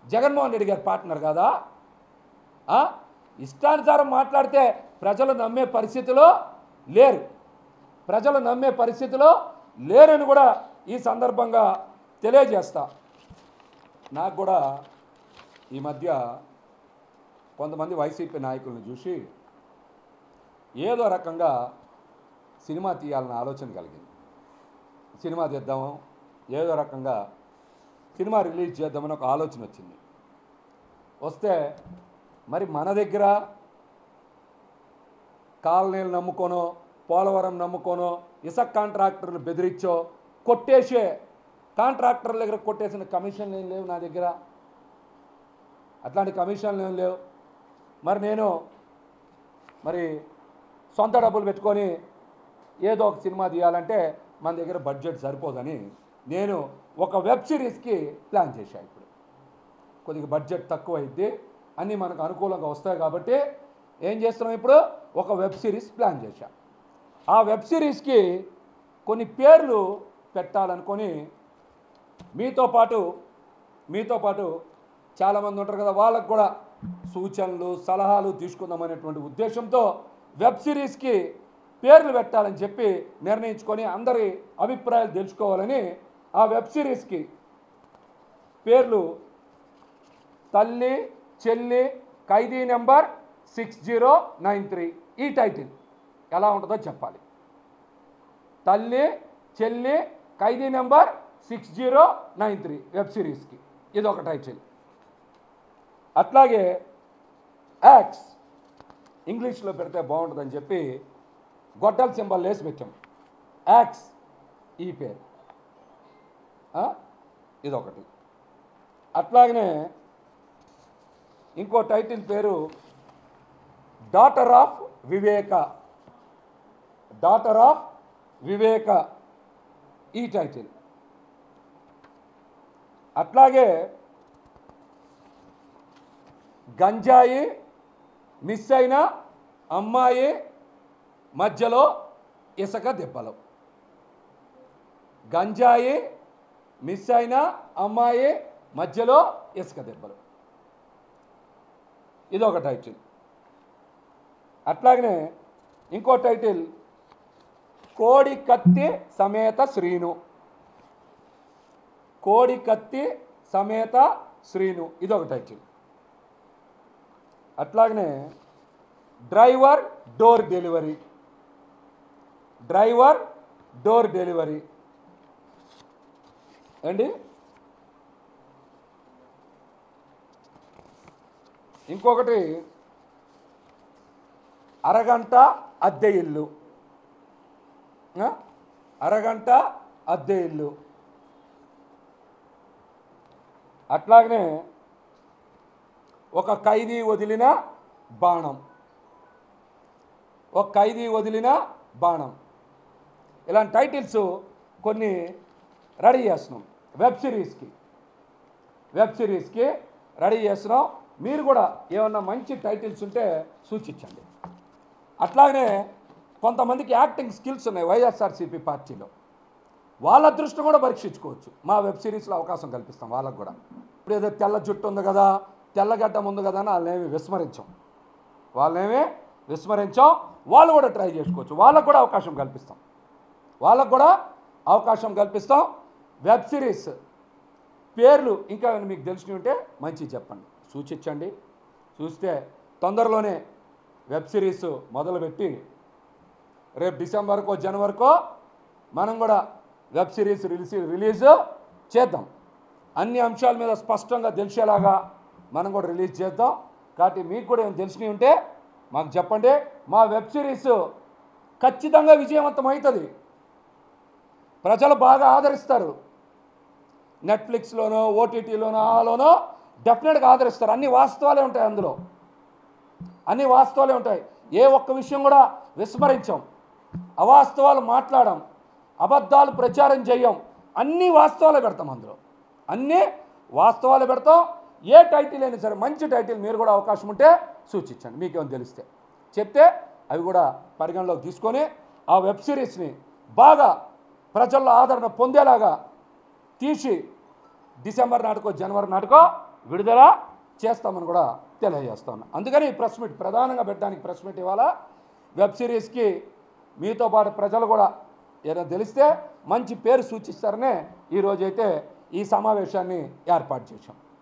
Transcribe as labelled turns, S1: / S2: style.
S1: జగన్మోహన్ రెడ్డి గారి పార్ట్నర్ కాదా ఆ? ఇష్టానుసారం మాట్లాడితే ప్రజలు నమ్మే పరిస్థితిలో లేరు ప్రజలు నమ్మే పరిస్థితిలో లేరని కూడా ఈ సందర్భంగా తెలియజేస్తా నాకు కూడా ఈ మధ్య కొంతమంది వైసీపీ నాయకులను చూసి ఏదో రకంగా సినిమా తీయాలన్న ఆలోచన కలిగింది సినిమా తీద్దాము ఏదో రకంగా సినిమా రిలీజ్ చేద్దామని ఒక ఆలోచన వచ్చింది వస్తే మరి మన దగ్గర కాలనీలు నమ్ముకోనో పోలవరం నమ్ముకోనో ఇసుక కాంట్రాక్టర్లు బెదిరించో కొట్టేసే కాంట్రాక్టర్ల దగ్గర కొట్టేసిన కమిషన్లు ఏం లేవు నా దగ్గర అట్లాంటి కమిషన్లు ఏం లేవు మరి నేను మరి సొంత డబ్బులు పెట్టుకొని ఏదో ఒక సినిమా తీయాలంటే మన దగ్గర బడ్జెట్ సరిపోదని నేను ఒక వెబ్ సిరీస్కి ప్లాన్ చేశాను ఇప్పుడు కొద్దిగా బడ్జెట్ తక్కువ అయింది అన్నీ మనకు అనుకూలంగా వస్తాయి కాబట్టి ఏం చేస్తున్నాం ఇప్పుడు ఒక వెబ్ సిరీస్ ప్లాన్ చేశాం ఆ వెబ్ సిరీస్కి కొన్ని పేర్లు పెట్టాలనుకొని మీతో పాటు మీతో పాటు చాలామంది ఉంటారు కదా వాళ్ళకు కూడా సూచనలు సలహాలు తీసుకుందామనేటువంటి ఉద్దేశంతో వెబ్ సిరీస్కి పేర్లు పెట్టాలని చెప్పి నిర్ణయించుకొని అందరి అభిప్రాయాలు తెలుసుకోవాలని ఆ వెబ్ సిరీస్కి పేర్లు తల్లి చెల్లి ఖైదీ number six zero nine three ఈ టైటిల్ ఎలా ఉంటుందో చెప్పాలి తల్లి చెల్లి ఖైదీ number six zero nine three web సిరీస్కి ఇది ఒక టైటిల్ అట్లాగే యాక్స్ ఇంగ్లీష్లో పెడితే బాగుంటుందని చెప్పి గొడ్డల సింబల్ వేసి పెట్టాం యాక్స్ ఈ పేరు ఆ? ఇదొకటి అట్లాగనే ఇంకో టైటిల్ పేరు daughter of Viveka daughter of Viveka ఈ టైటిల్ అట్లాగే గంజాయి మిస్ అయిన అమ్మాయి మధ్యలో ఇసుక దెబ్బలు గంజాయి మిస్ అయిన అమ్మాయి మధ్యలో ఇసుక దెబ్బలు ఇదొక టైటిల్ అట్లాగనే ఇంకో టైటిల్ కోడి కత్తి సమేత శ్రీను కోడి కత్తి సమేత శ్రీను ఇదొక టైటిల్ అట్లాగనే driver door delivery driver door delivery అండి ఇంకొకటి అరగంట అద్దె ఇల్లు ఆ? అరగంట అద్దె ఇల్లు అట్లాగనే ఒక ఖైదీ వదిలిన బాణం ఒక ఖైదీ వదిలిన బాణం ఇలాంటి టైటిల్స్ కొన్ని రెడీ చేస్తున్నాం వెబ్ సిరీస్కి వెబ్ సిరీస్కి రెడీ చేస్తున్నాం మీరు కూడా ఏమన్నా మంచి టైటిల్స్ ఉంటే సూచించండి అట్లాగనే కొంతమందికి యాక్టింగ్ స్కిల్స్ ఉన్నాయి వైఎస్ఆర్సీపీ పార్టీలో వాళ్ళ దృష్టి కూడా పరీక్షించుకోవచ్చు మా వెబ్ సిరీస్లో అవకాశం కల్పిస్తాం వాళ్ళకు కూడా ఇప్పుడు ఏదో తెల్ల జుట్టు ఉంది కదా తెల్లగడ్డం ఉంది కదా అని వాళ్ళనేమి విస్మరించాం వాళ్ళనేమి విస్మరించాం వాళ్ళు కూడా ట్రై చేసుకోవచ్చు వాళ్ళకు కూడా అవకాశం కల్పిస్తాం వాళ్ళకు కూడా అవకాశం కల్పిస్తాం వెబ్ సిరీస్ పేర్లు ఇంకా ఏమైనా మీకు తెలిసినవి ఉంటే మంచిగా చెప్పండి సూచించండి చూస్తే తొందరలోనే వెబ్ సిరీస్ మొదలుపెట్టి రేపు డిసెంబర్కో జనవరికో మనం కూడా వెబ్ సిరీస్ రిలీజ్ రిలీజ్ చేద్దాం అన్ని అంశాల మీద స్పష్టంగా తెలిసేలాగా మనం కూడా రిలీజ్ చేద్దాం కాబట్టి మీకు కూడా ఏమైనా తెలిసినవి ఉంటే మాకు చెప్పండి మా వెబ్ సిరీస్ ఖచ్చితంగా విజయవంతం అవుతుంది ప్రజలు బాగా ఆదరిస్తారు నెట్ఫ్లిక్స్లోనో ఓటీటీలోనో ఆలోనో డెఫినెట్గా ఆదరిస్తారు అన్ని వాస్తవాలే ఉంటాయి అందులో అన్ని వాస్తవాలే ఉంటాయి ఏ ఒక్క విషయం కూడా విస్మరించాం అవాస్తవాలు మాట్లాడాం అబద్ధాలు ప్రచారం చేయం అన్ని వాస్తవాలే పెడతాం అందులో అన్నీ వాస్తవాలు పెడతాం ఏ టైటిల్ అయినా సరే మంచి టైటిల్ మీరు కూడా అవకాశం ఉంటే సూచించండి మీకేమైనా తెలిస్తే చెప్తే అవి కూడా పరిగణలోకి తీసుకొని ఆ వెబ్ సిరీస్ని బాగా ప్రజల్లో ఆదరణ పొందేలాగా తీసి డిసెంబర్ నాటికో జనవరి నాటికో విడుదల చేస్తామని కూడా తెలియజేస్తాను అందుకని ఈ ప్రెస్ మీట్ ప్రధానంగా పెట్టడానికి ప్రెస్ మీట్ ఇవాళ వెబ్ సిరీస్కి మీతో పాటు ప్రజలు కూడా ఏదైనా తెలిస్తే మంచి పేరు సూచిస్తారనే ఈరోజైతే ఈ సమావేశాన్ని ఏర్పాటు చేశాం